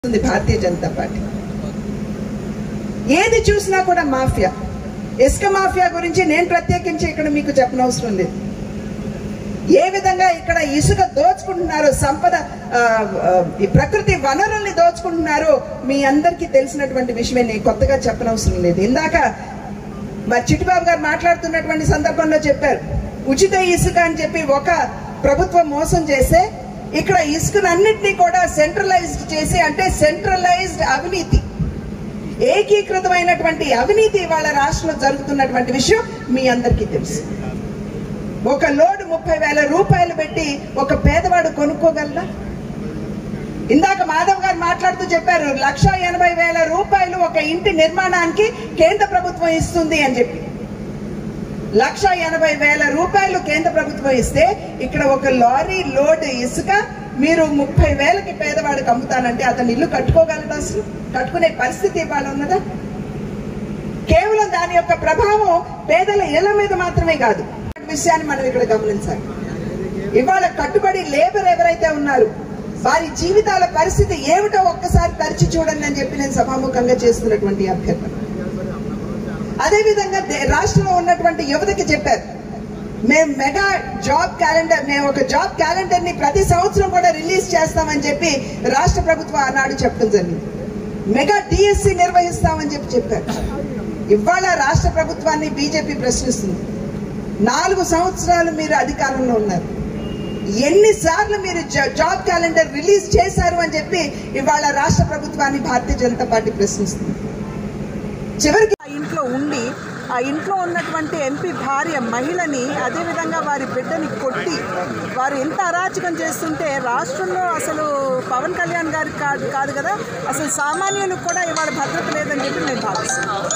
ఉంది భారతీయ జనతా పార్టీ ఏది చూసినా కూడా మాఫియా ఇసుక మాఫియా గురించి నేను ప్రత్యేకించి ఇక్కడ మీకు చెప్పనవసరం లేదు ఏ విధంగా ఇక్కడ ఇసుక దోచుకుంటున్నారో సంపద ఆ, ఆ, ఈ ప్రకృతి వనరుల్ని దోచుకుంటున్నారో మీ అందరికీ తెలిసినటువంటి విషయమే నేను కొత్తగా చెప్పనవసరం లేదు ఇందాక మరి చిట్టిబాబు గారు మాట్లాడుతున్నటువంటి సందర్భంలో చెప్పారు ఉచిత ఇసుక అని చెప్పి ఒక ప్రభుత్వం మోసం చేస్తే ఇక్కడ ఇసుకనన్నింటినీ కూడా సెంట్రలైజ్డ్ చేసి అంటే సెంట్రలైజ్డ్ అవినీతి ఏకీకృతమైనటువంటి అవినీతి ఇవాళ రాష్ట్రంలో జరుగుతున్నటువంటి విషయం మీ అందరికీ తెలుసు ఒక లోడ్ ముప్పై వేల రూపాయలు పెట్టి ఒక పేదవాడు కొనుక్కోగలరా ఇందాక మాధవ్ గారు మాట్లాడుతూ చెప్పారు లక్ష ఎనభై వేల రూపాయలు ఒక ఇంటి నిర్మాణానికి కేంద్ర ప్రభుత్వం ఇస్తుంది అని చెప్పి లక్ష ఎనభై వేల రూపాయలు కేంద్ర ప్రభుత్వం ఇస్తే ఇక్కడ ఒక లారీ లోడ్ ఇసుక మీరు ముప్పై వేలకి పేదవాడికి అమ్ముతానంటే అతను ఇల్లు కట్టుకోగలడా అసలు కట్టుకునే పరిస్థితి ఇవాళ ఉన్నదా కేవలం దాని యొక్క ప్రభావం పేదల ఇళ్ల మీద మాత్రమే కాదు విషయాన్ని మనం ఇక్కడ గమనించాలి ఇవాళ కట్టుబడి లేబర్ ఎవరైతే ఉన్నారు వారి జీవితాల పరిస్థితి ఏమిటో ఒక్కసారి తరిచి చూడండి అని చెప్పి నేను సభాముఖంగా చేస్తున్నటువంటి అభ్యర్థన అదేవిధంగా దే- రాష్ట్రంలో ఉన్నటువంటి యువతకి చెప్పారు మేము మెగా జాబ్ క్యాలెండర్ మేము ఒక జాబ్ క్యాలెండర్ ని ప్రతి సంవత్సరం కూడా రిలీజ్ చేస్తామని చెప్పి రాష్ట్ర ప్రభుత్వం ఆనాడు చెప్పడం జరిగింది మెగా డిఎస్సి నిర్వహిస్తామని చెప్పి చెప్పారు ఇవాళ రాష్ట్ర ప్రభుత్వాన్ని బీజేపీ ప్రశ్నిస్తుంది నాలుగు సంవత్సరాలు మీరు అధికారంలో ఉన్నారు ఎన్నిసార్లు మీరు జా- జాబ్ క్యాలెండర్ రిలీజ్ చేశారు అని చెప్పి ఇవాళ రాష్ట్ర ప్రభుత్వాన్ని భారతీయ జనతా పార్టీ ప్రశ్నిస్తుంది చివరికి ఆ ఇంట్లో ఉండి ఆ ఇంట్లో ఉన్నటువంటి ఎంపీ భార్య మహిళని అదేవిధంగా వారి బిడ్డని కొట్టి వారు ఎంత అరాచకం చేస్తుంటే రాష్ట్రంలో అసలు పవన్ కళ్యాణ్ గారికి కాదు కాదు కదా అసలు సామాన్యులకు కూడా ఇవాళ భద్రత లేదని చెప్పి నేను భావిస్తున్నాను